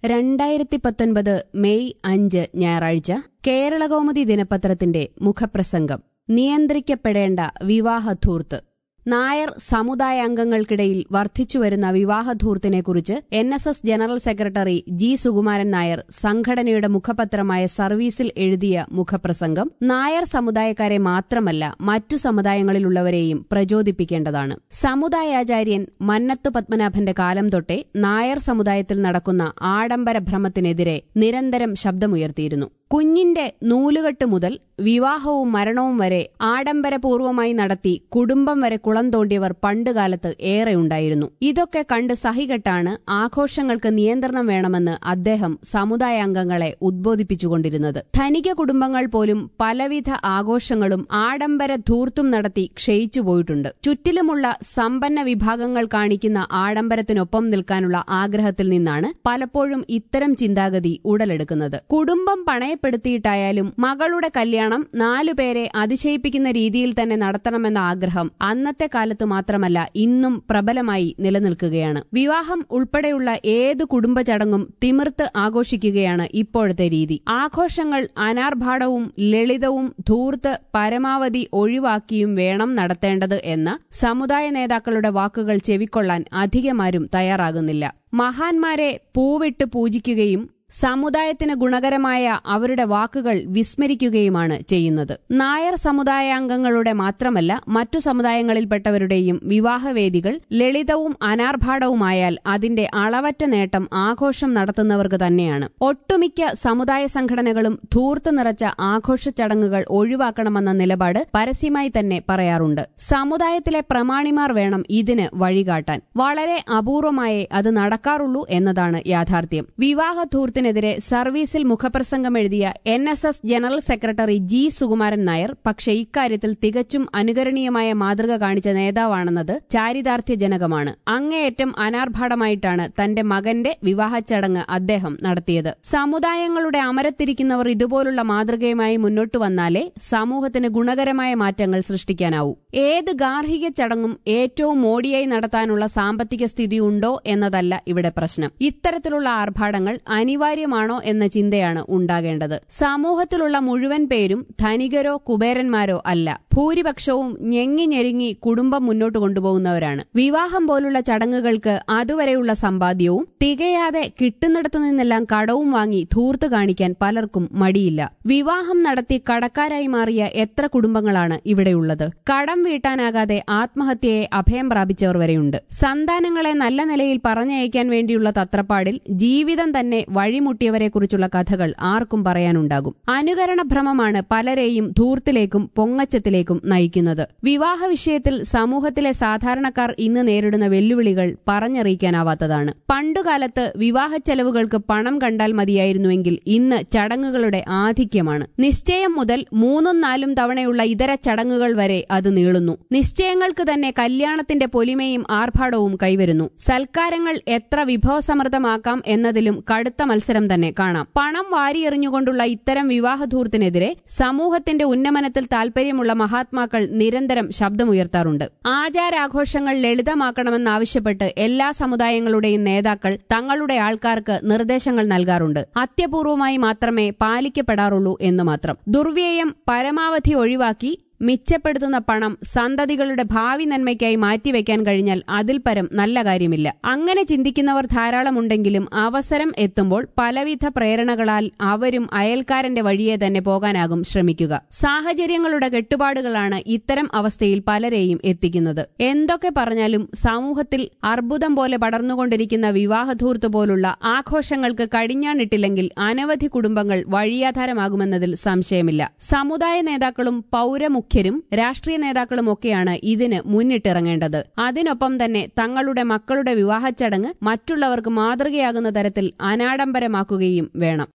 രണ്ടായിരത്തി പത്തൊൻപത് മെയ് അഞ്ച് ഞായറാഴ്ച കേരളകൗമുദി ദിനപത്രത്തിന്റെ മുഖപ്രസംഗം നിയന്ത്രിക്കപ്പെടേണ്ട വിവാഹധൂർത്ത് നായർ സമുദായ അംഗങ്ങൾക്കിടയിൽ വർദ്ധിച്ചുവരുന്ന വിവാഹധൂർത്തിനെക്കുറിച്ച് N S S general secretary G Sukumaran Nair സംഘടനയുടെ മുഖപത്രമായ സർവീസിൽ എഴുതിയ മുഖപ്രസംഗം നായർ സമുദായക്കാരെ മാത്രമല്ല മറ്റു സമുദായങ്ങളിലുള്ളവരെയും പ്രചോദിപ്പിക്കേണ്ടതാണ് സമുദായാചാര്യൻ മന്നത്തു പത്മനാഭന്റെ കാലം തൊട്ടേ നായർ സമുദായത്തിൽ നടക്കുന്ന ആഡംബര ഭ്രമത്തിനെതിരെ നിരന്തരം ശബ്ദമുയർത്തിയിരുന്നു കുഞ്ഞിന്റെ നൂലുകെട്ട് മുതൽ വിവാഹവും മരണവും വരെ ആഡംബരപൂർവമായി നടത്തി കുടുംബം വരെ കുളം തോണ്ടിയവർ പണ്ടുകാലത്ത് ഏറെയുണ്ടായിരുന്നു ഇതൊക്കെ കണ്ട് സഹികെട്ടാണ് ആഘോഷങ്ങൾക്ക് നിയന്ത്രണം വേണമെന്ന് അദ്ദേഹം സമുദായ അംഗങ്ങളെ ഉദ്ബോധിപ്പിച്ചുകൊണ്ടിരുന്നത് ധനിക കുടുംബങ്ങൾ പോലും പലവിധ ആഘോഷങ്ങളും ആഡംബര ധൂർത്തും നടത്തി ക്ഷയിച്ചു പോയിട്ടുണ്ട് ചുറ്റിലുമുള്ള സമ്പന്ന വിഭാഗങ്ങൾ കാണിക്കുന്ന ആഡംബരത്തിനൊപ്പം നിൽക്കാനുള്ള ആഗ്രഹത്തിൽ നിന്നാണ് പലപ്പോഴും ഇത്തരം ചിന്താഗതി ഉടലെടുക്കുന്നത് കുടുംബം പണയപ്പെടുത്തിയിട്ടായാലും മകളുടെ കല്യാണം നാലുപേരെ അതിശയിപ്പിക്കുന്ന രീതിയിൽ തന്നെ നടത്തണമെന്ന ആഗ്രഹം അന്നത്തെ കാലത്ത് മാത്രമല്ല ഇന്നും പ്രബലമായി നിലനിൽക്കുകയാണ് വിവാഹം ഉൾപ്പെടെയുള്ള ഏത് കുടുംബ ചടങ്ങും തിമിർത്ത് ആഘോഷിക്കുകയാണ് ഇപ്പോഴത്തെ രീതി ആഘോഷങ്ങൾ അനാർഭാടവും ലളിതവും ധൂർത്ത് പരമാവധി ഒഴിവാക്കിയും വേണം നടത്തേണ്ടത് എന്ന സമുദായ നേതാക്കളുടെ വാക്കുകൾ ചെവിക്കൊള്ളാൻ അധികമാരും തയ്യാറാകുന്നില്ല മഹാന്മാരെ പൂവിട്ട് പൂജിക്കുകയും സമുദായത്തിന് ഗുണകരമായ അവരുടെ വാക്കുകൾ വിസ്മരിക്കുകയുമാണ് ചെയ്യുന്നത് നായർ സമുദായാംഗങ്ങളുടെ മാത്രമല്ല മറ്റു സമുദായങ്ങളിൽപ്പെട്ടവരുടെയും വിവാഹവേദികൾ ലളിതവും അനാർഭാടവുമായാൽ അതിന്റെ അളവറ്റ നേട്ടം ആഘോഷം നടത്തുന്നവർക്ക് തന്നെയാണ് ഒട്ടുമിക്ക സമുദായ സംഘടനകളും ധൂർത്ത് നിറച്ച ആഘോഷ ചടങ്ങുകൾ ഒഴിവാക്കണമെന്ന നിലപാട് പരസ്യമായി തന്നെ പറയാറുണ്ട് സമുദായത്തിലെ പ്രമാണിമാർ വേണം ഇതിന് വഴികാട്ടാൻ വളരെ അപൂർവമായേ അത് നടക്കാറുള്ളൂ എന്നതാണ് യാഥാർത്ഥ്യം വിവാഹധൂർത്തിനെതിരെ സർവീസിൽ മുഖപ്രസംഗം എഴുതിയ N S S general secretary G Sukumaran Nair പക്ഷേ ഇക്കാര്യത്തിൽ തികച്ചും അനുകരണീയമായ മാതൃക കാണിച്ച നേതാവാണെന്നത് ചാരിതാർത്ഥ്യജനകമാണ് അങ്ങേയറ്റം അനാർഭാടമായിട്ടാണ് തന്റെ മകന്റെ വിവാഹച്ചടങ്ങ് അദ്ദേഹം നടത്തിയത് സമുദായങ്ങളുടെ അമരത്തിരിക്കുന്നവർ ഇതുപോലുള്ള മാതൃകയുമായി മുന്നോട്ടു വന്നാലേ സമൂഹത്തിന് ഗുണകരമായ മാറ്റങ്ങൾ സൃഷ്ടിക്കാനാവൂ ഏത് ഗാർഹിക ചടങ്ങും ഏറ്റവും മോടിയായി നടത്താനുള്ള സാമ്പത്തിക സ്ഥിതിയുണ്ടോ എന്നതല്ല ഇവിടെ പ്രശ്നം ഇത്തരത്തിലുള്ള ആർഭാടങ്ങൾ അനിവാര്യമാണോ എന്ന ചിന്തയാണ് ഉണ്ടാകേണ്ടത് സമൂഹത്തിലുള്ള മുഴുവൻ പേരും ധനികരോ കുബേരന്മാരോ അല്ല ഭൂരിപക്ഷവും ഞെങ്ങി ഞെരുങ്ങി കുടുംബം മുന്നോട്ട് കൊണ്ടുപോകുന്നവരാണ് വിവാഹം പോലുള്ള ചടങ്ങുകൾക്ക് അതുവരെയുള്ള സമ്പാദ്യവും തികയാതെ കിട്ടുന്നിടത്തു നിന്നെല്ലാം കടവും വാങ്ങി ധൂർത്ത് കാണിക്കാൻ പലർക്കും മടിയില്ല വിവാഹം നടത്തി കടക്കാരായി മാറിയ എത്ര കുടുംബങ്ങളാണ് ഇവിടെയുള്ളത് കടം വീട്ടാനാകാതെ ആത്മഹത്യയെ അഭയം പ്രാപിച്ചവർ വരെയുണ്ട് സന്താനങ്ങളെ നല്ല നിലയിൽ പറഞ്ഞയക്കാൻ വേണ്ടിയുള്ള തത്രപ്പാടിൽ ജീവിതം തന്നെ വഴിമുട്ടിയവരെക്കുറിച്ചുള്ള കഥകൾ ആർക്കും പറയാനുണ്ടാകും അനുകരണ ഭ്രമമാണ് പലരെയും ധൂർത്തിലേക്കും പൊങ്ങച്ചത്തിലേക്കും നയിക്കുന്നത് വിവാഹ വിഷയത്തിൽ സമൂഹത്തിലെ സാധാരണക്കാർ ഇന്ന് നേരിടുന്ന വെല്ലുവിളികൾ പറഞ്ഞറിയിക്കാനാവാത്തതാണ് പണ്ടുകാലത്ത് വിവാഹ ചെലവുകൾക്ക് പണം കണ്ടാൽ മതിയായിരുന്നുവെങ്കിൽ ഇന്ന് ചടങ്ങുകളുടെ ആധിക്യമാണ് നിശ്ചയം മുതൽ മൂന്നും നാലും തവണയുള്ള ഇതര ചടങ്ങുകൾ വരെ അത് നീളുന്നു നിശ്ചയങ്ങൾക്ക് തന്നെ കല്യാണത്തിന്റെ പൊലിമയും ആർഭാടവും കൈവരുന്നു സൽക്കാരങ്ങൾ എത്ര വിഭവസമൃദ്ധമാക്കാം എന്നതിലും കടുത്ത മത്സരം തന്നെ കാണാം പണം വാരിയെറിഞ്ഞുകൊണ്ടുള്ള ഇത്തരം വിവാഹധൂർത്തിനെതിരെ സമൂഹത്തിന്റെ ഉന്നമനത്തിൽ താൽപര്യമുള്ള മഹാത്മാക്കൾ നിരന്തരം ശബ്ദമുയർത്താറുണ്ട് ആചാരാഘോഷങ്ങൾ ലളിതമാക്കണമെന്നാവശ്യപ്പെട്ട് എല്ലാ സമുദായങ്ങളുടെയും നേതാക്കൾ തങ്ങളുടെ ആൾക്കാർക്ക് നിർദ്ദേശങ്ങൾ നൽകാറുണ്ട് അത്യപൂർവമായി മാത്രമേ പാലിക്കപ്പെടാറുള്ളൂ എന്ന് മാത്രം ദുർവ്യയം പരമാവധി ഒഴിവാക്കി മിച്ചപ്പെടുത്തുന്ന പണം സന്തതികളുടെ ഭാവി നന്മയ്ക്കായി മാറ്റിവെക്കാൻ കഴിഞ്ഞാൽ അതിൽ പരം നല്ല കാര്യമില്ല അങ്ങനെ ചിന്തിക്കുന്നവർ ധാരാളമുണ്ടെങ്കിലും അവസരം എത്തുമ്പോൾ പലവിധ പ്രേരണകളാൽ അവരും അയൽക്കാരന്റെ വഴിയെ തന്നെ പോകാനാകും ശ്രമിക്കുക സാഹചര്യങ്ങളുടെ കെട്ടുപാടുകളാണ് ഇത്തരം അവസ്ഥയിൽ പലരെയും എത്തിക്കുന്നത് എന്തൊക്കെ പറഞ്ഞാലും സമൂഹത്തിൽ അർബുദം പോലെ പടർന്നുകൊണ്ടിരിക്കുന്ന വിവാഹധൂർത്ത് പോലുള്ള ആഘോഷങ്ങൾക്ക് കടിഞ്ഞാണിട്ടില്ലെങ്കിൽ അനവധി കുടുംബങ്ങൾ വഴിയാധാരമാകുമെന്നതിൽ സംശയമില്ല സമുദായ നേതാക്കളും പൌരമുഖ്യ മുഖ്യരും രാഷ്ട്രീയ നേതാക്കളുമൊക്കെയാണ് ഇതിന് മുന്നിട്ടിറങ്ങേണ്ടത് അതിനൊപ്പം തന്നെ തങ്ങളുടെ മക്കളുടെ വിവാഹച്ചടങ്ങ് മറ്റുള്ളവർക്ക് മാതൃകയാകുന്ന തരത്തിൽ അനാഡംബരമാക്കുകയും വേണം